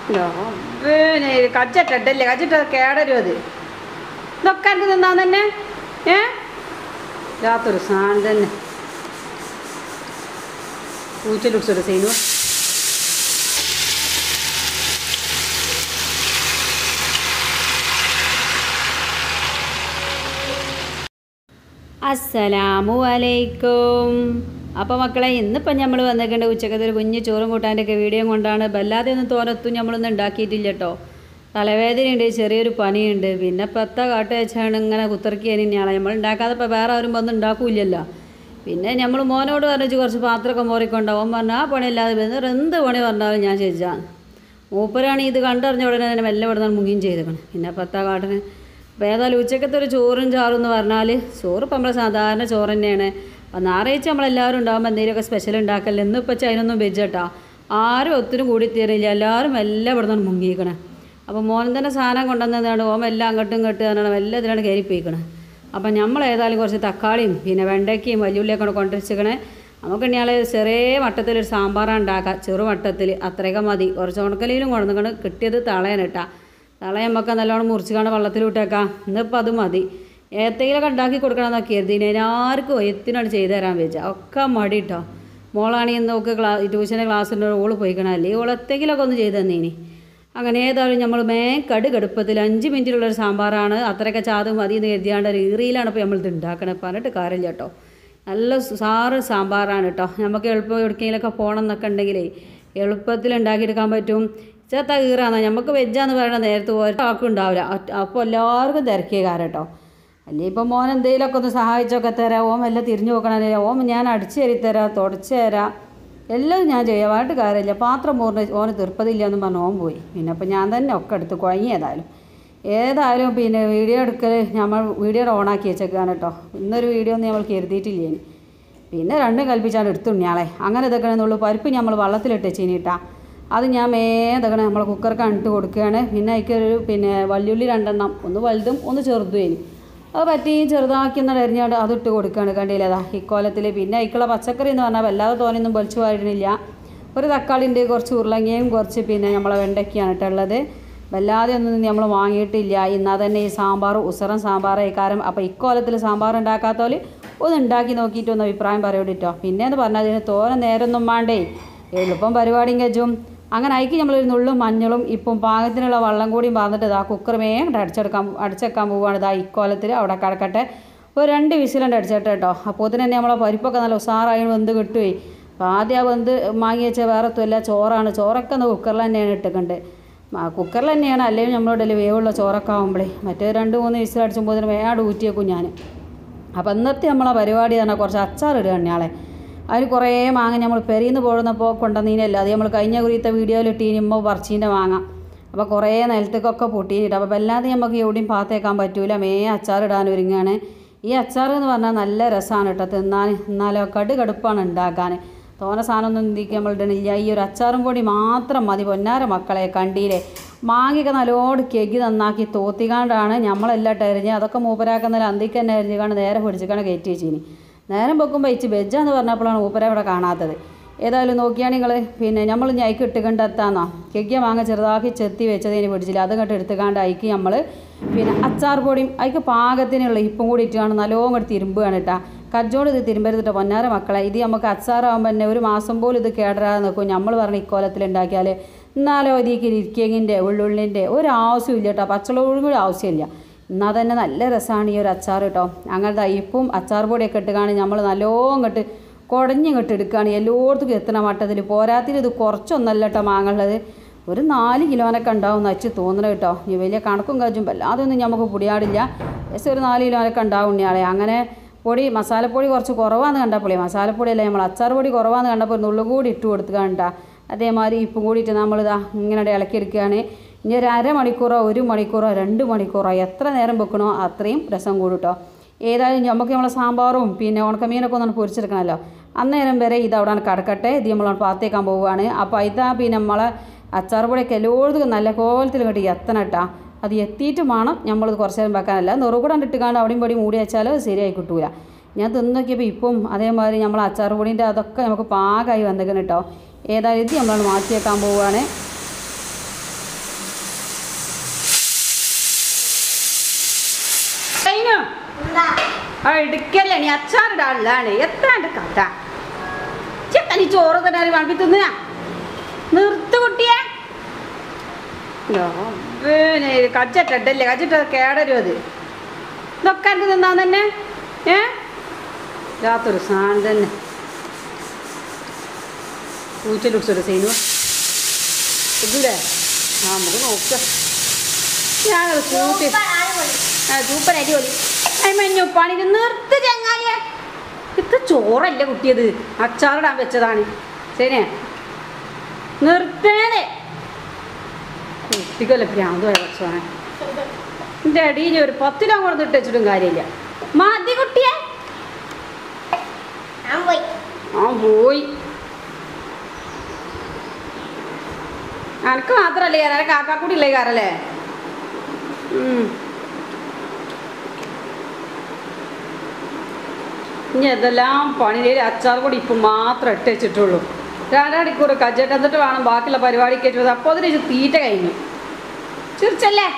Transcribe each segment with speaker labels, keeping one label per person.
Speaker 1: പിന്നെ കച്ചിട്ടല്ലേ കച്ചിട്ട് കേടരും അത് ഇതൊക്കെ എനിക്ക് തിന്നാൻ തന്നെ ഏ രാത്തൊരു സാധനം തന്നെ പൂച്ചലുക്സൊരു സീനു അസ്സലാമു അലൈക്കും അപ്പോൾ മക്കളെ ഇന്നിപ്പം നമ്മൾ വന്നിട്ടുണ്ട് ഉച്ചക്കത്തെ ഒരു കുഞ്ഞ് ചോറും കൂട്ടാൻ്റെ ഒക്കെ വീഡിയോ കൊണ്ടാണ് വല്ലാതെ ഒന്നും തോരത്തും നമ്മളൊന്നും ഉണ്ടാക്കിയിട്ടില്ല കേട്ടോ തലവേദനയുണ്ട് ചെറിയൊരു പനിയുണ്ട് പിന്നെ പത്ത കാട്ട് വെച്ചാണ് ഇങ്ങനെ കുത്തിറക്കി തന്നെയാണ് നമ്മൾ ഉണ്ടാക്കാതെ ഇപ്പോൾ വേറെ ആരും വന്ന് ഉണ്ടാക്കൂലല്ലോ പിന്നെ നമ്മൾ മോനോട് പറഞ്ഞു കുറച്ച് പാത്രമൊക്കെ മോറിക്കൊണ്ടാവും പറഞ്ഞാൽ ആ പണിയില്ലാതെ വേറെ എന്ത് പണി പറഞ്ഞാലും ഞാൻ ചെയ്താണ് മൂപ്പരാണ് ഇത് കണ്ടറിഞ്ഞ ഉടനെ തന്നെ മെല്ലെ ഇവിടെ മുങ്ങിയും ചെയ്തേക്കണം പിന്നെ പത്താ കാട്ടിന് അപ്പോൾ ഏതായാലും ഉച്ചക്കത്തെ ഒരു ചോറും ചാറും എന്ന് പറഞ്ഞാൽ ചോറ് ഇപ്പം നമ്മളെ സാധാരണ ചോറ് തന്നെയാണ് അപ്പം ഞായറാഴ്ച നമ്മളെല്ലാവരും ഉണ്ടാകുമ്പോൾ എന്തെങ്കിലുമൊക്കെ സ്പെഷ്യൽ ഉണ്ടാക്കല്ലേ ഇന്നും ഇപ്പം അതിനൊന്നും വെച്ചേട്ടാ ആരും ഒത്തിരി കൂടി തീരില്ല എല്ലാവരും എല്ലാം ഇവിടെ നിന്ന് മുങ്ങിക്കണേ അപ്പോൾ മോൻ തന്നെ സാധനം കൊണ്ടുവന്നതാണ് ഓം എല്ലാം അങ്ങോട്ടും ഇങ്ങോട്ടും പറഞ്ഞാൽ എല്ലാം ഇതിലാണ് കയറിപ്പോയിക്കണേ അപ്പം നമ്മൾ ഏതായാലും കുറച്ച് തക്കാളിയും പിന്നെ വെണ്ടയ്ക്കയും വലിയുള്ളിയൊക്കെ കൊണ്ട് കൊണ്ടുവച്ചിക്കണേ നമുക്ക് ഇനിയാൾ ചെറിയ വട്ടത്തിലൊരു സാമ്പാറാണ് ഉണ്ടാക്കുക ചെറു വട്ടത്തിൽ അത്രയൊക്കെ മതി കുറച്ച് ഉണക്കലിലും കൊണ്ടുവന്നിക്കണം കിട്ടിയത് തളയനിട്ടാ തളയം നമുക്ക് നല്ലോണം മുറിച്ചുകൊണ്ട് വെള്ളത്തിൽ വിട്ടേക്കാം ഇന്നിപ്പോൾ അത് മതി ഏത്തെങ്കിലുമൊക്കെ ഉണ്ടാക്കി കൊടുക്കണമെന്നൊക്കെ കരുതി ഇനി ആർക്കും എത്തിനാണ് ചെയ്തു തരാൻ വെച്ചാൽ ഒക്കെ മടി കേട്ടോ മോളാണെങ്കിൽ നോക്ക് ക്ലാ ട്യൂഷന് ക്ലാസ്സിൻ്റെ ഓള് പോയിക്കണം അല്ലെങ്കിൽ ഓൾ എത്തെങ്കിലുമൊക്കെ ഒന്ന് ചെയ്തു തന്നേനി അങ്ങനെ ഏതായാലും നമ്മൾ മേ കട് കടുപ്പത്തിൽ അഞ്ച് മിനിറ്റിലുള്ളൊരു സാമ്പാറാണ് അത്രയൊക്കെ ചാത് മതി എന്ന് കരുതിയാണ്ട് ഒരു ഈറിയിലാണ് ഇപ്പോൾ നമ്മൾ ഇത് ഉണ്ടാക്കണത് പറഞ്ഞിട്ട് കാര്യമില്ല കേട്ടോ നല്ല സാറ് സാമ്പാറാണ് കേട്ടോ നമുക്ക് എളുപ്പം എവിടേക്കെങ്കിലൊക്കെ പോകണം എന്നൊക്കെ ഉണ്ടെങ്കിലേ എളുപ്പത്തിൽ ഉണ്ടാക്കിയെടുക്കാൻ പറ്റും ചേത്ത ഈറാന്ന് നമുക്ക് വെജാന്ന് പറയണ നേരത്തെ ഒരാൾക്കും ഉണ്ടാവില്ല അപ്പോൾ എല്ലാവർക്കും തിരക്കിയ കാരം കേട്ടോ അല്ലേ ഇപ്പം മോൻ എന്തെങ്കിലുമൊക്കെ ഒന്ന് സഹായിച്ചൊക്കെ തരാം ഓം എല്ലാം തിരിഞ്ഞു നോക്കണേ ഓം ഞാൻ അടിച്ചു തരി തരാം തുടച്ചു തരാം എല്ലാം ഞാൻ ചെയ്യാം വാട്ട് കാര്യമില്ല പാത്രം പൂർണ്ണ ഓന് തീർപ്പതില്ല എന്ന് പറഞ്ഞ് ഓൻ പോയി പിന്നെ അപ്പം ഞാൻ തന്നെ ഒക്കെ എടുത്ത് കുഴങ്ങി ഏതായാലും ഏതായാലും പിന്നെ വീഡിയോ എടുക്കൽ നമ്മൾ വീഡിയോ ഓണാക്കി വെച്ചേക്കാണ് കേട്ടോ ഇന്നൊരു വീഡിയോ ഒന്നും നമ്മൾ കരുതിയിട്ടില്ല ഇനി പിന്നെ രണ്ടും കൽപ്പിച്ചാണ് എടുത്തുണ്ണിയാളെ അങ്ങനെ ഇതൊക്കെ എന്നുള്ളൂ പരിപ്പ് നമ്മൾ വെള്ളത്തിലിട്ട് ചീനിട്ടാ അത് ഞാൻ മേതൊക്കെ നമ്മൾ കുക്കർക്ക് ഇട്ട് കൊടുക്കുകയാണ് പിന്നെ അതിക്കൊരു പിന്നെ വല്യുള്ളി രണ്ടെണ്ണം ഒന്ന് വലുതും ഒന്ന് ചെറുതും ഇനി അത് പറ്റി ചെറുതാക്കി ഒന്ന് അരിഞ്ഞാണ്ട് അതിട്ട് കൊടുക്കുകയാണ് കണ്ടില്ലേതാ ഇക്കോലത്തിൽ പിന്നെ അതിക്കുള്ള പച്ചക്കറി എന്ന് പറഞ്ഞാൽ വല്ലാതെ തോനെയൊന്നും പൊലിച്ചു പോയിരുന്നില്ല ഒരു തക്കാളി ഉണ്ട് കുറച്ച് ഉരുളങ്ങയും കുറച്ച് പിന്നെ നമ്മളെ വെണ്ടയ്ക്കാണ് ഇട്ടുള്ളത് വല്ലാതെ ഒന്നും നമ്മൾ വാങ്ങിയിട്ടില്ല എന്നാൽ തന്നെ ഈ സാമ്പാർ ഉസറൻ സാമ്പാർ കാരണം അപ്പോൾ ഇക്കോലത്തിൽ സാമ്പാർ ഉണ്ടാക്കാത്തവർ ഒന്ന് ഉണ്ടാക്കി നോക്കിയിട്ട് ഒന്ന് അഭിപ്രായം പറയൂടിട്ടോ പിന്നെ എന്ന് പറഞ്ഞാൽ അതിന് തോനെ നേരമൊന്നും വേണ്ടേ എളുപ്പം പരിപാടിയും കജും അങ്ങനെ അയക്കി നമ്മളൊരു നുള്ളും മഞ്ഞളും ഇപ്പം പാകത്തിനുള്ള വെള്ളം കൂടിയും പാർന്നിട്ട് ഇതാ കുക്കർ വേഗം അടിച്ചെടുക്കാൻ അടിച്ചെക്കാൻ പോവുകയാണ് ഇതാ ഇക്കോലത്തിൽ അവിടെ കിടക്കട്ടെ ഒരു രണ്ട് വിസിലുണ്ട് അടിച്ചേട്ടെ കേട്ടോ അപ്പോൾ തന്നെ നമ്മളെ പരിപ്പൊക്കെ നല്ല ഉസാറായി വെന്ത് കിട്ടുകയെ അപ്പോൾ ആദ്യം ആ വെന്ത് വാങ്ങി വെച്ച വേറെ തുല്ല ചോറാണ് ചോറൊക്കെ ഒന്ന് കുക്കറിൽ തന്നെയാണ് ഇട്ടിട്ടുണ്ട് കുക്കറിൽ തന്നെയാണ് അല്ലെങ്കിൽ നമ്മളോട് വേവുള്ള ചോറൊക്കെ ആകുമ്പോഴേ മറ്റേ രണ്ട് മൂന്ന് വിസിൽ അടിച്ചുമ്പോൾ ഇതിന് വേഗം ഊറ്റിയേക്കും ഞാൻ അപ്പോൾ ഇന്നത്തെ നമ്മളെ പരിപാടി പറഞ്ഞാൽ കുറച്ച് അച്ചാർ ഇടുക എണ്ണയാളെ അതിന് കുറേ മാങ്ങ നമ്മൾ പെരിന്ന് പോഴുന്നപ്പോൾ കൊണ്ടുവന്നീനല്ല അത് നമ്മൾ കഴിഞ്ഞ കുറിയത്തെ വീഡിയോയിൽ ഇട്ടീനുമ്പോൾ പറിച്ചീൻ്റെ മാങ്ങ അപ്പോൾ കുറേ നിലത്തേക്കൊക്കെ പൊട്ടിയിട്ട് അപ്പോൾ വല്ലാതെ നമുക്ക് എവിടെയും പാത്തേക്കാൻ പറ്റൂല മേ അച്ചാർ ഇടാൻ ഒരുങ്ങുകയാണ് ഈ അച്ചാർ എന്ന് പറഞ്ഞാൽ നല്ല രസമാണ് കേട്ടോ തിന്നാൻ എന്നാലോ കട് കടുപ്പാണ് ഉണ്ടാക്കാൻ തോന സാധനമൊന്നും ഇന്ത്യക്ക് നമ്മൾ ഇടണില്ല ഈ ഒരു അച്ചാറും പൊടി മാത്രം മതി പൊന്നാര മക്കളെ കണ്ടിയില്ലേ മാങ്ങയൊക്കെ നല്ലോട് കെഗി നന്നാക്കി തോത്തിക്കാണ്ടാണ് നമ്മളെല്ലാം എറിഞ്ഞ് അതൊക്കെ മൂപ്പരാക്കുന്നതിൽ അന്തിക്ക് തന്നെ എറിഞ്ഞുകൊണ്ട് നേരെ പിടിച്ചിക്കാണ് കയറ്റി വെച്ചിനി നേരം വെക്കുമ്പോൾ ഇച്ച് ബെജ്ജാന്ന് പറഞ്ഞപ്പോഴാണ് മൂപ്പര ഇവിടെ കാണാത്തത് ഏതായാലും നോക്കിയാൽ നിങ്ങൾ പിന്നെ നമ്മൾ ഞൈക്ക് ഇട്ടുകൊണ്ട് എത്താന്നോ കെഗ്യ മാങ്ങ ചെറുതാക്കി ചെത്തി വെച്ചതിന് പിടിച്ചില്ല അത് കണ്ട് എടുത്തുകാണ്ട് അയക്ക് നമ്മൾ പിന്നെ അച്ചാർ പൊടിയും അതിക്ക് പാകത്തിനുള്ള ഇപ്പം കൂടി ഇട്ടാണ് നല്ലോണം കൂടി തിരുമ്പുകയാണ് കേട്ടാ കജ്ജോട് ഇത് തിരുമ്പരുതിട്ടോ പൊന്നാര മക്കളെ ഇത് നമുക്ക് അച്ചാറാകുമ്പോൾ തന്നെ ഒരു മാസം പോലും ഇത് കേടരാതെ നിൽക്കും നമ്മൾ പറഞ്ഞ ഇക്കോലത്തിൽ ഉണ്ടാക്കിയാൽ എന്നാലോ ഇതിക്ക് ഇരിക്കെങ്കിൻ്റെ ഉള്ളുള്ളിൻ്റെ ഒരു ആവശ്യമില്ല കേട്ടോ പച്ചമുളകും കൂടി ആവശ്യമില്ല എന്നാൽ തന്നെ നല്ല രസമാണ് ഈ ഒരു അച്ചാർ കേട്ടോ അങ്ങനത്തെ ഇപ്പം അച്ചാർ പൊടിയൊക്കെ ഇട്ടുകാണ് നമ്മൾ നല്ലോണം കെട്ട് കുടഞ്ഞിങ്ങോട്ട് എടുക്കുകയാണ് എല്ലായിടത്തും എത്തണ മട്ടത്തിൽ പോരാത്തിൽ ഇത് കുറച്ചൊന്നല്ല കേട്ടോ മാങ്ങുള്ളത് ഒരു നാല് കിലോനൊക്കെ ഉണ്ടാവും എന്ന് വെച്ച് തോന്നണം കേട്ടോ ഈ വലിയ കണക്കും കാജും വല്ലാതെ ഒന്നും നമുക്ക് പൊടിയാടില്ല ജസ്റ്റ് ഒരു നാല് കിലോനൊക്കെ ഉണ്ടാവും ഉണ്ണിയാളെ അങ്ങനെ പൊടി മസാലപ്പൊടി കുറച്ച് കുറവാന്ന് കണ്ടപ്പോഴേ മസാലപ്പൊടി അല്ല നമ്മൾ അച്ചാർ പൊടി കുറവാന്ന് കണ്ടപ്പോൾ നുള്ളു കൂടി ഇട്ട് കൊടുത്ത് കണ്ട അതേമാതിരി ഇപ്പം കൂടിയിട്ട് നമ്മളിതാ ഇങ്ങനെ ഇളക്കിയെടുക്കുകയാണ് ഇനി ഒരു അരമണിക്കൂറോ ഒരു മണിക്കൂറോ രണ്ട് മണിക്കൂറോ എത്ര നേരം വെക്കണോ അത്രയും രസം കൂടും കേട്ടോ ഏതായാലും നമുക്ക് നമ്മളെ സാമ്പാറും പിന്നെ ഉണക്കമീനൊക്കെ ഒന്ന് പൊരിച്ചെടുക്കണമല്ലോ അന്നേരം വരെ ഇത് അവിടെ കടക്കട്ടെ ഇത് നമ്മൾ പാത്തേക്കാൻ പോവുകയാണ് അപ്പോൾ ഇതാ പിന്നെ നമ്മളെ അച്ചാർ പൊടിയൊക്കെ എല്ലായിടത്തും നല്ല കോലത്തിൽ കണ്ടി എത്തണം കേട്ടാ അത് എത്തിയിട്ട് വേണം നമ്മളിത് കുറച്ച് നേരം വെക്കാനല്ല നെറുകൂടെ ഇട്ടുകാണ്ട് അവിടെയും പൊടി മൂടി വെച്ചാൽ ശരിയായി കിട്ടൂല ഞാൻ തിന്ന് നോക്കിയപ്പോൾ ഇപ്പം അതേമാതിരി നമ്മൾ അച്ചാർ പൊടിൻ്റെ അതൊക്കെ നമുക്ക് പാകമായി വന്നേക്കണം കേട്ടോ ഏതായാലും ഇത് നമ്മൾ മാറ്റി വെക്കാൻ പോവുകയാണ് ആ എടുക്കല്ലേ നീ അച്ചാറിടാനുള്ളതാണ് എത്താണ്ട് കഥ ചേട്ടാ നീ ചോറ് തന്നെ വളമ്പി തിന്നുക നിർത്ത് കുട്ടിയെ പിന്നെ കച്ചിട്ടല്ലേ കച്ചിട്ട് കേടരും അത് ഇതൊക്കെ എനിക്ക് തിന്നാൻ തന്നെ ഏ രാത്തൊരു സാധനം തന്നെ പൂച്ചലുടിച്ചൊരു സീനു ഇതൂടെ ആ നമുക്ക് നോക്കാം ഞാനത് കൂട്ടി ആ സൂപ്പർ അടിപൊളി മഞ്ഞു പണി നിർത്ത് ചങ്ങായെ ഇത് ചോറല്ല കുട്ടിയത് അച്ചാറിടാൻ വെച്ചതാണ് ശരിയാ നിർത്തേനെ കുട്ടിക്കല്ല ഭ്രാന്തമായ ഭക്ഷണം എൻ്റെ അടിയിൽ ഒരു പത്ത് രൂപ കൊണ്ട് ഇട്ട് വെച്ചിട്ടും കാര്യമില്ല മതി കുട്ടിയെ
Speaker 2: ഞാൻ പോയി
Speaker 1: ആ പോയി അനക്ക് മാത്രല്ലേ ഞാൻ കാക്കാക്കൂടി ഇല്ലേ കാരല്ലേ ഉം. ഇനി എന്തെല്ലാം പണിയിൽ അച്ചാർ കൂടി ഇപ്പം മാത്രം ഇട്ട് വെച്ചിട്ടുള്ളൂ രണ്ടടിക്കൂർ കജ്ജട്ട് എന്നിട്ട് വേണം ബാക്കിയുള്ള പരിപാടിക്ക് വെച്ചത് അപ്പോൾ അതിന് തീറ്റ കഴിഞ്ഞു ചിരിച്ചല്ലേ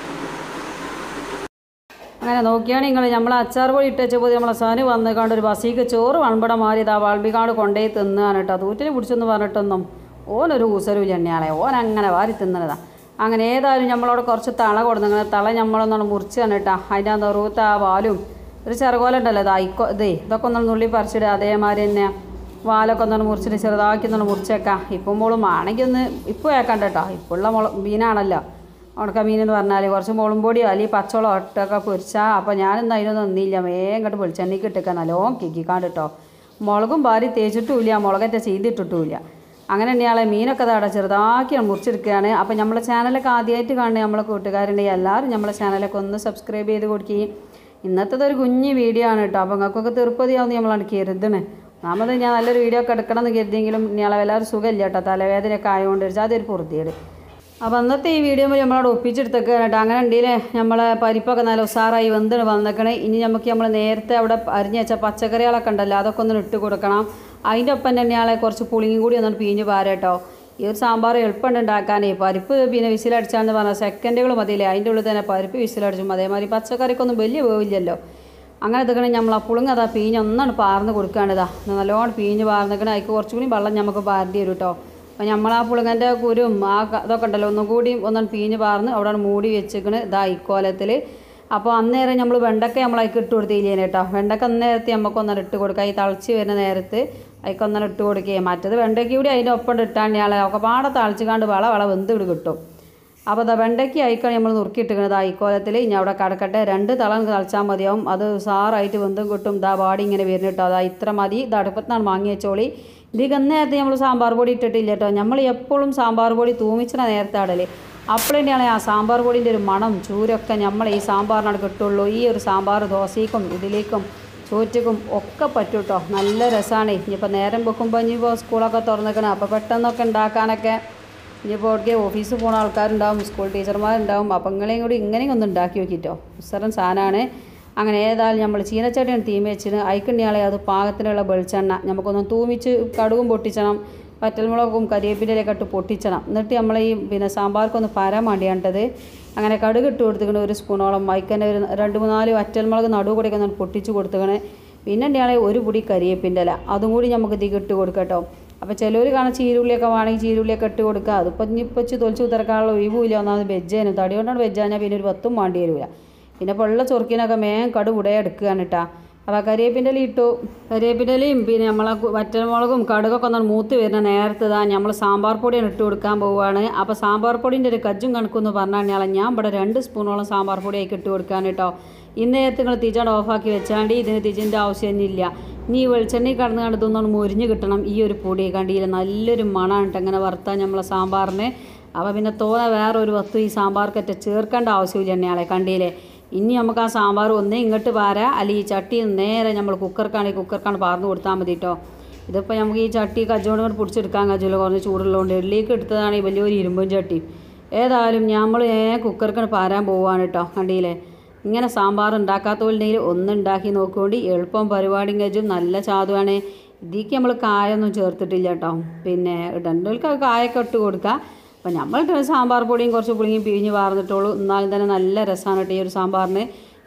Speaker 1: അങ്ങനെ നോക്കിയാണ് നിങ്ങൾ നമ്മൾ അച്ചാർ പൊടി ഇട്ട് വെച്ചപ്പോൾ നമ്മളെ സാന് വന്ന് കണ്ട് ഒരു ബസ്സിക്ക് ചോറ് വൺപടം മാറി ഇതാ വാൾബിക്കാട് കൊണ്ടുപോയി തിന്നാണ് കേട്ടോ തൂറ്റിൽ പിടിച്ചെന്ന് പറഞ്ഞിട്ടൊന്നും ഓനൊരു ഊസരും ചെന്നെയാളെ ഓൻ അങ്ങനെ വാരി തിന്നണതാ അങ്ങനെ ഏതായാലും നമ്മളോട് കുറച്ച് തള കൊടുങ്ങനെ തള നമ്മളൊന്നാണ് മുറിച്ച് തന്നിട്ടാ അതിൻ്റെ ആ നെറുത്ത ആ വാലും ഒരു ചെറുകോല ഉണ്ടല്ലോ ഇതാ ഇക്കോ ഇതേ ഇതൊക്കെ ഒന്നും നുള്ളി പറിച്ചിടുക അതേമാതിരി തന്നെ വാലൊക്കെ ഒന്നാണ് മുറിച്ചിട്ട് ചെറുതാക്കി ഒന്നാണ് മുറിച്ചേക്കാം ഇപ്പം മോളും ആണെങ്കിൽ ഒന്ന് ഇപ്പോൾ ഏക്കണ്ട കേട്ടോ ഇപ്പോഴുള്ള മുള മീനാണല്ലോ ഉണക്ക മീൻ എന്ന് പറഞ്ഞാൽ കുറച്ച് മുളും പൊടിയോ അല്ലെങ്കിൽ പച്ചവളം ഒട്ടൊക്കെ പൊരിച്ചാൽ അപ്പോൾ ഞാനൊന്നും അതിനൊന്നും നിന്നില്ല വേഗം ഇങ്ങോട്ട് വെളിച്ചെണ്ണയ്ക്ക് ഇട്ടേക്ക നല്ലോണം കിക്കിക്കാണ്ട് കേട്ടോ മുളകും ഭാരി തേച്ചിട്ടുമില്ല മുളകറ്റ ചെയ്തിട്ടിട്ടുമില്ല അങ്ങനെ തന്നെയാളെ മീനൊക്കെ അവിടെ ചെറുതാക്കി മുറിച്ചെടുക്കുകയാണ് അപ്പോൾ നമ്മളെ ചാനലൊക്കെ ആദ്യമായിട്ട് കാണുന്ന നമ്മളെ കൂട്ടുകാരുണ്ടെങ്കിൽ എല്ലാവരും നമ്മളെ ചാനലൊക്കെ ഒന്ന് സബ്സ്ക്രൈബ് ചെയ്ത് കൊടുക്കുകയും ഇന്നത്തേത് ഒരു കുഞ്ഞ് വീഡിയോ ആണ് കേട്ടോ അപ്പോൾ നിങ്ങൾക്കൊക്കെ തീർപ്പതിയാവുന്ന നമ്മളാണ് കരുതണേ ഒന്നാമത് ഞാൻ നല്ലൊരു വീഡിയോ ഒക്കെ എടുക്കണം എന്ന് കരുതിയെങ്കിലും ഇയാളെ എല്ലാവരും സുഖമില്ല കേട്ടോ തലവേദനയൊക്കെ ആയതുകൊണ്ട് ഒരു അതൊരു പൊറുതിയേട് അപ്പോൾ അന്നത്തെ ഈ വീഡിയോ നമ്മളവിടെ ഒപ്പിച്ചെടുത്തൊക്കെ കേട്ടോ അങ്ങനെ ഉണ്ടെങ്കിൽ നമ്മളെ പരിപ്പൊക്കെ നല്ല ഉഷാറായി വെന്തിന് വന്നേക്കണേ ഇനി നമുക്ക് നമ്മൾ നേരത്തെ അവിടെ അരിഞ്ഞ് വെച്ച പച്ചക്കറികളൊക്കെ ഉണ്ടല്ലോ അതൊക്കെ ഒന്ന് ഇട്ട് കൊടുക്കണം അതിൻ്റെ ഒപ്പം തന്നെയാളെ കുറച്ച് പുളിയും കൂടി ഒന്നും പിഴിഞ്ഞ് പാരട്ടോ ഈ ഒരു സാമ്പാർ എളുപ്പമുണ്ട് ഉണ്ടാക്കാനേ പരിപ്പ് പിന്നെ വിസിലടിച്ചാന്ന് പറഞ്ഞാൽ സെക്കൻഡുകൾ മതിയില്ലേ അതിൻ്റെ ഉള്ളിൽ തന്നെ പരിപ്പ് വിസിലടിച്ചും അതേമാതിരി പച്ചക്കറിക്കൊന്നും വലിയ വേവില്ലല്ലോ അങ്ങനെ ഇതൊക്കെ നമ്മൾ ആ പുളുങ്ങ അതാ പീഞ്ഞ് ഒന്നാണ് പാർന്ന് കൊടുക്കാണിതാ നല്ലോണം പീഞ്ഞ് പാർന്നിക്കണ അതിക്ക് കുറച്ചുകൂടി വെള്ളം നമുക്ക് പാരേണ്ടി വരും കേട്ടോ അപ്പം നമ്മൾ ആ പുളുങ്ങൻ്റെ കുരും ആ ക- ഇതൊക്കെ ഉണ്ടല്ലോ ഒന്നും കൂടി ഒന്നാണ് പീഞ്ഞ് പാർന്ന് അവിടെ മൂടി വെച്ചിക്കണ് ഇതാ ഇക്കോലത്തിൽ അപ്പോൾ അന്നേരം നമ്മൾ വെണ്ടക്ക നമ്മൾ അതിക്ക് ഇട്ട് കൊടുത്തില്ലേ കേട്ടോ വെണ്ടക്ക അന്നേരത്തെ നമുക്ക് ഒന്നര ഇട്ട് കൊടുക്കുക ഈ തളിച്ച് വരുന്ന നേരത്ത് അതിക്ക് ഒന്നര ഇട്ട് കൊടുക്കുകയും മറ്റത് വെണ്ടയ്ക്ക കൂടി അതിൻ്റെ ഒപ്പം ഇട്ടാണ്ട് ഇയാളെ ഒക്കെ പാടെ തളിച്ച് കാണ്ട് വള വള വെന്ത് ഇവിടെ കിട്ടും അപ്പോൾ അതാ വെണ്ടയ്ക്ക് അയക്കാണ് നമ്മൾ നുറുക്കിയിട്ടിരിക്കുന്നത് ആ ഇക്കോലത്തിൽ ഇനി അവിടെ കടക്കട്ടെ രണ്ട് തളം തളിച്ചാൽ മതിയാവും അത് സാറായിട്ട് വെന്തും കിട്ടും ഇതാ ബാടി ഇങ്ങനെ വരുന്നു കേട്ടോ അതാ ഇത്ര മതി ഇത് അടുപ്പത്താണ് വാങ്ങി വെച്ചോളി ഇതിക്ക് നേരത്തെ നമ്മൾ സാമ്പാർ പൊടി ഇട്ടിട്ടില്ല കേട്ടോ നമ്മൾ എപ്പോഴും സാമ്പാർ പൊടി തൂമിച്ചിന നേരത്തെ ആടല് അപ്പോൾ തന്നെയാണ് ആ സാമ്പാർ പൊടിൻ്റെ ഒരു മണം ചൂരൊക്കെ നമ്മൾ ഈ സാമ്പാറിനാണ് കിട്ടുള്ളൂ ഈ ഒരു സാമ്പാർ ദോശയ്ക്കും ഇതിലേക്കും ചോറ്റക്കും ഒക്കെ പറ്റും കേട്ടോ നല്ല രസമാണ് ഇനിയിപ്പോൾ നേരം വെക്കുമ്പോൾ ഇനിയിപ്പോൾ സ്കൂളൊക്കെ തുറന്നിക്കണം അപ്പോൾ പെട്ടെന്നൊക്കെ ഉണ്ടാക്കാനൊക്കെ ഇനിയിപ്പോൾ അവിടേക്ക് ഓഫീസിൽ പോകുന്ന ആൾക്കാരുണ്ടാവും സ്കൂൾ ടീച്ചർമാരുണ്ടാവും അപ്പം നിങ്ങളെയും കൂടി ഇങ്ങനെയും ഒന്ന് ഉണ്ടാക്കി നോക്കിട്ടോ ഉസറൻ സാധനമാണ് അങ്ങനെ ഏതായാലും നമ്മൾ ചീനച്ചട്ടിയാണ് തീമ വെച്ചിന് അയക്കണ്ടിയാളെ അത് പാകത്തിനുള്ള വെളിച്ചെണ്ണ നമുക്കൊന്ന് തൂമിച്ച് കടുകും പൊട്ടിച്ചണം പറ്റൽമുളകും കരിവേപ്പിൻ്റെയൊക്കെ ഇട്ട് പൊട്ടിച്ചണം എന്നിട്ട് നമ്മൾ ഈ പിന്നെ സാമ്പാർക്കൊന്ന് പരാൻ വേണ്ടിയാണ്ടത് അങ്ങനെ കടുക് ഇട്ട് കൊടുത്തിക്കണ ഒരു സ്പൂണോളം വൈക്കന്നെ ഒരു രണ്ട് മൂന്നാല് വറ്റൽമുളക് നടുവ് കൂടെ ഒന്ന് പൊട്ടിച്ച് കൊടുത്തിക്കണേ പിന്നെ ഉണ്ടെയാളെ ഒരു പൊടി കരിയേപ്പിൻ്റെ ഇല അതും കൂടി നമുക്ക് ഇതിക്ക് ഇട്ട് കൊടുക്കട്ടോ അപ്പോൾ ചിലർ കാണാൻ ചീരുള്ളിയൊക്കെ വേണമെങ്കിൽ ചീരുള്ളിയൊക്കെ ഇട്ട് കൊടുക്കുക അതിപ്പോൾ ഇനി ഇപ്പം വെച്ച് തൊലിച്ച് ഉത്തരക്കാനുള്ള ഒഴിവില്ല ഒന്നാമത് വെജേനു തടി കൊണ്ടാണ് വെജാഞ്ഞാൽ പിന്നെ ഒരു പത്തും വേണ്ടി വരില്ല പിന്നെ പൊള്ള ചൊറുക്കിനൊക്കെ മേം കടു ഉടയെ എടുക്കുകയാണ് കേട്ടോ അപ്പോൾ കരിവേപ്പിൻ്റെ ഇല ഇട്ടു കരിവേപ്പിൻ്റെ ഇലയും പിന്നെ നമ്മളെ കു- വറ്റൽമുളകും കടുകൊക്കെ ഒന്ന് മൂത്ത് വരുന്ന നേരത്തെ ഇതാ നമ്മൾ സാമ്പാർ പൊടിയാണ് ഇട്ട് കൊടുക്കാൻ പോവുകയാണ് അപ്പോൾ സാമ്പാർ പൊടിൻ്റെ ഒരു കജ്ജും കണക്കെന്ന് പറഞ്ഞു കഴിഞ്ഞാൽ ഞാൻ ഇവിടെ രണ്ട് സ്പൂണോളം സാമ്പാർ പൊടിയായി ഇട്ട് കൊടുക്കാൻ കേട്ടോ ഇന്ന് നേരത്തെ നിങ്ങൾ തിജാണ്ട് ഓഫാക്കി വെച്ചാണ്ട് ഇതിന് തിജിൻ്റെ ആവശ്യമൊന്നുമില്ല ഇനി ഈ വെളിച്ചെണ്ണയിൽ കടന്ന് കണ്ട് ഇതൊന്നും മുരിഞ്ഞ് കിട്ടണം ഈ ഒരു പൊടി കണ്ടില്ല നല്ലൊരു മണമാണ് കേട്ടോ ഇങ്ങനെ വറുത്താൽ നമ്മളെ സാമ്പാറിന് അപ്പോൾ പിന്നെ തോന്നെ വേറെ ഒരു വസ്തു ഈ സാമ്പാർക്കറ്റ ചേർക്കേണ്ട ആവശ്യമില്ല എണ്ണയാളെ കണ്ടില്ലേ ഇനി നമുക്ക് ആ സാമ്പാർ ഒന്നേ ഇങ്ങോട്ട് പാരാ അല്ലെങ്കിൽ ഈ ചട്ടി നേരെ നമ്മൾ കുക്കർക്കാണെങ്കിൽ കുക്കർക്കാണ് പാർന്ന് കൊടുത്താൽ മതി കേട്ടോ ഇതിപ്പോൾ നമുക്ക് ഈ ചട്ടി കജ്ജോട് കൊണ്ട് പിടിച്ചെടുക്കാൻ കഴിയില്ല കുറഞ്ഞ് ചൂടുള്ളതുകൊണ്ട് എള്ളിലേക്ക് എടുത്തതാണെങ്കിൽ വലിയൊരു ഇരുമ്പും ചട്ടി ഏതായാലും നമ്മൾ ഏ കുക്കർക്കാണ് പാരാൻ പോവാണ് കേട്ടോ കണ്ടില്ലേ ഇങ്ങനെ സാമ്പാർ ഉണ്ടാക്കാത്തവരുണ്ടെങ്കിൽ ഒന്ന് ഉണ്ടാക്കി നോക്കുകൊണ്ട് എളുപ്പം പരിപാടിയും കഴിച്ചും നല്ല ചാതുവാണ് ഇതിക്ക് നമ്മൾ കായൊന്നും ചേർത്തിട്ടില്ല കേട്ടോ പിന്നെ ഇടണ്ടവർക്ക് കായൊക്കെ ഇട്ട് കൊടുക്കുക അപ്പം നമ്മൾ ഇട്ട സാമ്പാർ പൊടിയും കുറച്ച് പുളിയും പിഴിഞ്ഞ് വാർന്നിട്ടുള്ളൂ എന്നാലും തന്നെ നല്ല രസമാണ് കേട്ടോ ഈ ഒരു സാമ്പാറിന്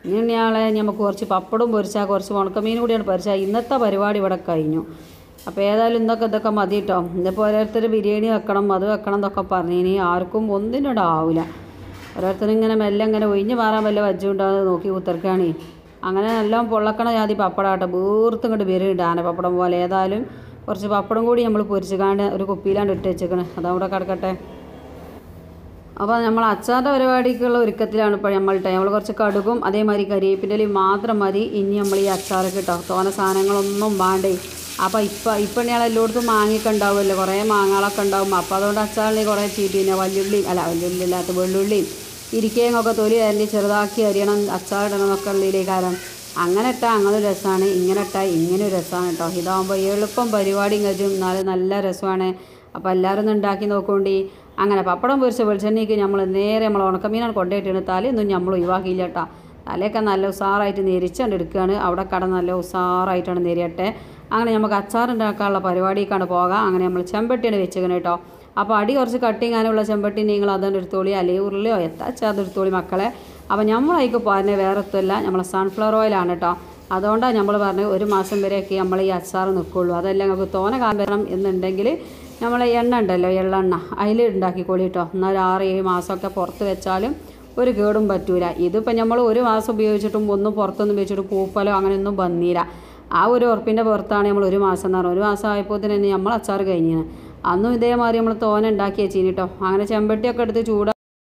Speaker 1: ഇനി ഞാളെ നമുക്ക് കുറച്ച് പപ്പടും പൊരിച്ചാൽ കുറച്ച് ഉണക്കമീൻ കൂടിയാണ് പൊരിച്ചാൽ ഇന്നത്തെ പരിപാടി ഇവിടെ കഴിഞ്ഞു അപ്പോൾ ഏതായാലും ഇന്നൊക്കെ ഇതൊക്കെ മതി കേട്ടോ ഇന്നിപ്പോൾ ഓരോരുത്തർ ബിരിയാണി വെക്കണം അത് വെക്കണം എന്നൊക്കെ പറഞ്ഞു ഇനി ആർക്കും ഒന്നിനോട് ആവില്ല ഓരോരുത്തരും ഇങ്ങനെ മെല്ലെ ഇങ്ങനെ ഒഴിഞ്ഞ് മാറാൻ വല്ല വജ്ജുണ്ടാകുന്നത് നോക്കി കുത്തിർക്കാണേ അങ്ങനെ എല്ലാം പൊള്ളക്കണ ജാതി പപ്പടാട്ടെ വീർത്തും ഇങ്ങോട്ട് വരുന്നുണ്ട് ആനപ്പപ്പടം പോലെ ഏതായാലും കുറച്ച് പപ്പടം കൂടി നമ്മൾ പൊരിച്ചുകാണ്ട് ഒരു കുപ്പിയിലാണ്ട് ഇട്ട് വെച്ചേക്കണേ അതവിടെ കിടക്കട്ടെ അപ്പോൾ നമ്മൾ അച്ചാറിൻ്റെ പരിപാടിക്കുള്ള ഒരുക്കത്തിലാണ് ഇപ്പോൾ നമ്മൾ ട്ടോ. നമ്മൾ കുറച്ച് കടുകും അതേമാതിരി കരിവേപ്പിൻ്റെ ഇലയും മാത്രം മതി ഇനി നമ്മൾ ഈ അച്ചാറൊക്കെ ഇട്ടോ തോന സാധനങ്ങളൊന്നും വേണ്ടേ അപ്പോൾ ഇപ്പം ഇപ്പം ഞാൻ എല്ലായിടത്തും മാങ്ങയൊക്കെ ഉണ്ടാവുമല്ലോ കുറേ മാങ്ങകളൊക്കെ ഉണ്ടാവും അപ്പോൾ അതുകൊണ്ട് അച്ചാറിൽ കുറേ ചീട്ടി പിന്നെ വല്യുള്ളി അല്ല വല്യുള്ളി ഇല്ലാത്ത വെള്ളുള്ളിയും ഇരിക്കയൊക്കെ തൊലി അരിഞ്ഞ് ചെറുതാക്കി അരിയണം അച്ചാറിടണം എന്നൊക്കെ ഉള്ളിലേ കാരം അങ്ങനെ ഇട്ടാൽ അങ്ങനെ ഒരു രസമാണ് ഇങ്ങനെ ഇട്ടാൽ ഇങ്ങനെ ഒരു രസമാണ് കേട്ടോ ഇതാകുമ്പോൾ എളുപ്പം പരിപാടിയും കഴിച്ചും എന്നാലും നല്ല രസമാണ് അപ്പോൾ എല്ലാവരും ഒന്ന് ഉണ്ടാക്കി നോക്കോണ്ടി അങ്ങനെ പപ്പടം പൊരിച്ച വെളിച്ചെണ്ണയ്ക്ക് നമ്മൾ നേരെ നമ്മൾ ഉണക്കമീനാണ് കൊണ്ടുപോയിട്ടാണ് തലയൊന്നും നമ്മൾ ഒഴിവാക്കിയില്ല കേട്ടോ തലയൊക്കെ നല്ല ഉസാറായിട്ട് നെരിച്ചുകൊണ്ട് എടുക്കുകയാണ് അവിടെ കട നല്ല ഉസാറായിട്ടാണ് നെരിയട്ടെ അങ്ങനെ നമുക്ക് അച്ചാറുണ്ടാക്കാനുള്ള പരിപാടിക്കാണ് പോകാം അങ്ങനെ നമ്മൾ ചെമ്പട്ടിയാണ് വെച്ചേക്കണം കേട്ടോ അപ്പോൾ അടി കുറച്ച് കട്ടിങ്ങാനുള്ള ചെമ്പട്ടി നിങ്ങൾ അതുകൊണ്ട് എടുത്തോളി അല്ലെങ്കിൽ ഉരുളിയോ എത്താച്ചാ അത് എടുത്തോളി മക്കളെ അപ്പോൾ നമ്മളതിക്ക് പോരുന്ന വേറെ ഒത്തുമല്ല നമ്മളെ സൺഫ്ലവർ ഓയിലാണ് കേട്ടോ അതുകൊണ്ടാണ് നമ്മൾ പറഞ്ഞത് ഒരു മാസം വരെയൊക്കെ നമ്മൾ ഈ അച്ചാർ നിൽക്കുള്ളൂ അതല്ല നമുക്ക് തോന കാലം വരണം എന്നുണ്ടെങ്കിൽ നമ്മൾ എണ്ണ ഉണ്ടല്ലോ എള്ളെണ്ണ അതിൽ ഉണ്ടാക്കിക്കോളി കേട്ടോ എന്നാൽ ഒരു ആറ് ഏഴ് മാസമൊക്കെ പുറത്ത് വെച്ചാലും ഒരു കേടും പറ്റൂല ഇതിപ്പോൾ നമ്മൾ ഒരു മാസം ഉപയോഗിച്ചിട്ടും ഒന്നും പുറത്തൊന്നും ഉപയോഗിച്ചിട്ടും പൂപ്പലോ അങ്ങനെയൊന്നും വന്നില്ല ആ ഒരു ഉറപ്പിൻ്റെ പുറത്താണ് നമ്മൾ ഒരു മാസം എന്ന് പറഞ്ഞത് ഒരു മാസം ആയപ്പോൾ തന്നെ നമ്മൾ അച്ചാർ കഴിഞ്ഞിന് അന്നും ഇതേമാതിരി നമ്മൾ തോന ഉണ്ടാക്കി വെച്ചിന് കേട്ടോ അങ്ങനെ ചെമ്പട്ടിയൊക്കെ എടുത്ത് ചൂടാ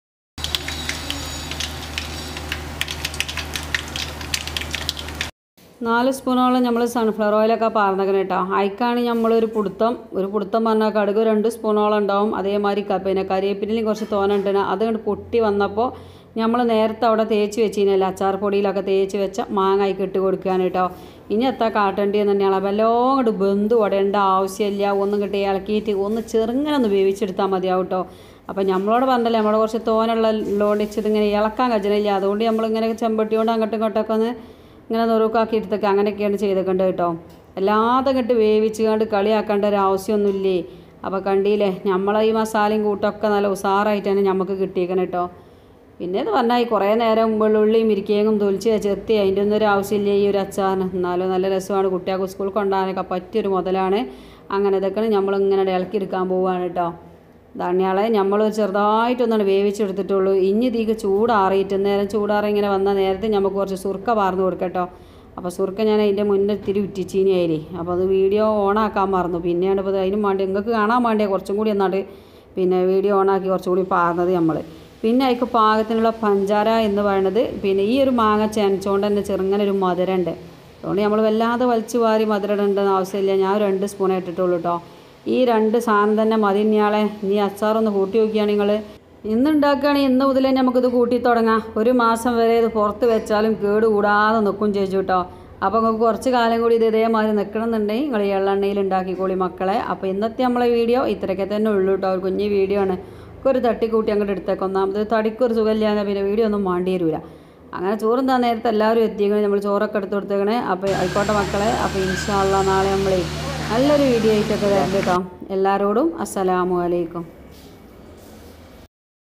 Speaker 1: നാല് സ്പൂണോളം നമ്മൾ സൺഫ്ലവർ ഓയിലൊക്കെ പാർന്നേക്കണം കേട്ടോ അതിക്കാണ് നമ്മളൊരു പുടുത്തം ഒരു പുടുത്തം പറഞ്ഞാൽ കടുക് രണ്ട് സ്പൂണോളം ഉണ്ടാവും അതേമാതിരി ക- പിന്നെ കരിവേപ്പിലും കുറച്ച് തോന ഉണ്ടെന്ന് അത് കണ്ട് പൊട്ടി വന്നപ്പോൾ നമ്മൾ നേരത്തെ അവിടെ തേച്ച് വെച്ചിനല്ലോ അച്ചാർ പൊടിയിലൊക്കെ തേച്ച് വെച്ച മാങ്ങായിക്ക് ഇട്ട് കൊടുക്കുകയാണ് കേട്ടോ ഇനി എത്താ കാട്ടേണ്ടതെന്ന് തന്നെയാണ് അപ്പോൾ എല്ലാം കൊണ്ട് ബന്ധു ഉടേണ്ട ആവശ്യമില്ല ഒന്നും കിട്ടി ഇളക്കിയിട്ട് ഒന്ന് ചെറുങ്ങനെ ഒന്ന് വേവിച്ചെടുത്താൽ മതിയാവും കേട്ടോ അപ്പോൾ നമ്മളോട് പറഞ്ഞല്ലേ നമ്മളോട് കുറച്ച് തോനുള്ള ലോണിച്ചത് ഇങ്ങനെ ഇളക്കാൻ കഴിയണില്ല അതുകൊണ്ട് നമ്മളിങ്ങനെ ചെമ്പട്ടി കൊണ്ട് അങ്ങോട്ടും ഇങ്ങോട്ടൊക്കെ ഒന്ന് ഇങ്ങനെ നുറുക്കാക്കി എടുത്തൊക്കെ അങ്ങനെയൊക്കെയാണ് ചെയ്തേക്കേണ്ടത് കേട്ടോ അല്ലാതെ ഇങ്ങോട്ട് വേവിച്ച് കണ്ട് കളിയാക്കേണ്ട ഒരു ആവശ്യമൊന്നുമില്ലേ അപ്പോൾ കണ്ടില്ലേ നമ്മളെ ഈ മസാലയും കൂട്ടൊക്കെ നല്ല ഉസാറായിട്ടാണ് നമുക്ക് കിട്ടിയേക്കണം കേട്ടോ പിന്നെ എന്ന് പറഞ്ഞാൽ ഈ കുറേ നേരം വെള്ളുള്ളിയും ഇരിക്കുകയും തൊലിച്ച് ചെത്തി അതിൻ്റെ ഒന്നും ഒരു ആവശ്യമില്ല ഈ ഒരു അച്ചാറിന് എന്നാലും നല്ല രസമാണ് കുട്ടികൾക്ക് സ്കൂളിൽ കൊണ്ടുപോകാനൊക്കെ പറ്റിയൊരു മുതലാണ് അങ്ങനെ ഇതൊക്കെയാണ് നമ്മളിങ്ങനെ ഇളക്കിയെടുക്കാൻ പോവുകയാണ് കേട്ടോ ധാന്യാളെ നമ്മൾ ചെറുതായിട്ടൊന്നാണ് വേവിച്ചെടുത്തിട്ടുള്ളൂ ഇനി ഇതിക്ക് ചൂടാറിയിട്ട് നേരം ചൂടാറി ഇങ്ങനെ വന്ന നേരത്തെ നമുക്ക് കുറച്ച് സുർക്ക പാർന്ന് കൊടുക്കട്ടോ അപ്പോൾ സുർക്ക ഞാൻ അതിൻ്റെ മുന്നേ ഇത്തിരി ഉറ്റിച്ചീനിയായി അപ്പോൾ അത് വീഡിയോ ഓണാക്കാൻ മറന്നു പിന്നെയാണ് ഇപ്പോൾ അതിനും വേണ്ടി നിങ്ങൾക്ക് കാണാൻ വേണ്ടിയ കുറച്ചും കൂടി എന്നാണ്ട് പിന്നെ വീഡിയോ ഓണാക്കി കുറച്ചും കൂടി പാർന്നത് നമ്മൾ പിന്നെ അതിക്ക് പാകത്തിനുള്ള പഞ്ചാര എന്ന് പറയുന്നത് പിന്നെ ഈ ഒരു മാങ്ങ ചെനച്ചുകൊണ്ട് തന്നെ ചെറുങ്ങനെ ഒരു മധുരമുണ്ട് അതുകൊണ്ട് നമ്മൾ വല്ലാതെ വലിച്ചു വാരി മധുരം ഇടേണ്ടെന്ന് ആവശ്യമില്ല ഞാൻ ഒരു രണ്ട് സ്പൂണേ ഇട്ടിട്ടുള്ളൂ കേട്ടോ ഈ രണ്ട് സാധനം തന്നെ മതി ഇനിയാളെ നീ അച്ചാറൊന്ന് കൂട്ടി നോക്കിയാണ് നിങ്ങൾ ഇന്ന് ഉണ്ടാക്കുകയാണെങ്കിൽ ഇന്ന് മുതൽ തന്നെ നമുക്കിത് കൂട്ടി തുടങ്ങാം ഒരു മാസം വരെ ഇത് പുറത്ത് വെച്ചാലും കേട് കൂടാതെ നിൽക്കും ചേച്ചു കേട്ടോ അപ്പോൾ നിങ്ങൾക്ക് കുറച്ച് കാലം കൂടി ഇത് ഇതേമാതിരി നിൽക്കണമെന്നുണ്ടെങ്കിൽ നിങ്ങൾ ഈ എള്ളെണ്ണയിൽ ഉണ്ടാക്കിക്കോളി മക്കളെ അപ്പോൾ ഇന്നത്തെ നമ്മളെ വീഡിയോ ഇത്രയൊക്കെ തന്നെ ഉള്ളൂ കേട്ടോ ഒരു കുഞ്ഞ് വീഡിയോ ആണ് ഒക്കെ ഒരു തട്ടിക്കൂട്ടി അങ്ങോട്ട് എടുത്തേക്ക് ഒന്നാമത് തടിക്കൊരു സുഖമില്ലാതെ പിന്നെ വീഡിയോ ഒന്നും മാണ്ടി വരില്ല അങ്ങനെ ചോറും താ നേരത്തെ എല്ലാവരും എത്തിയേക്കണേ നമ്മൾ ചോറൊക്കെ എടുത്ത് കൊടുത്തേക്കണേ അപ്പോൾ ആയിക്കോട്ടെ മക്കളെ അപ്പോൾ ഇൻഷാല്ല നാളെ നമ്മളെ നല്ലൊരു വീഡിയോ ആയിട്ടൊക്കെ വരണ്ട കേട്ടോ എല്ലാവരോടും അസ്സലാമു അലൈക്കും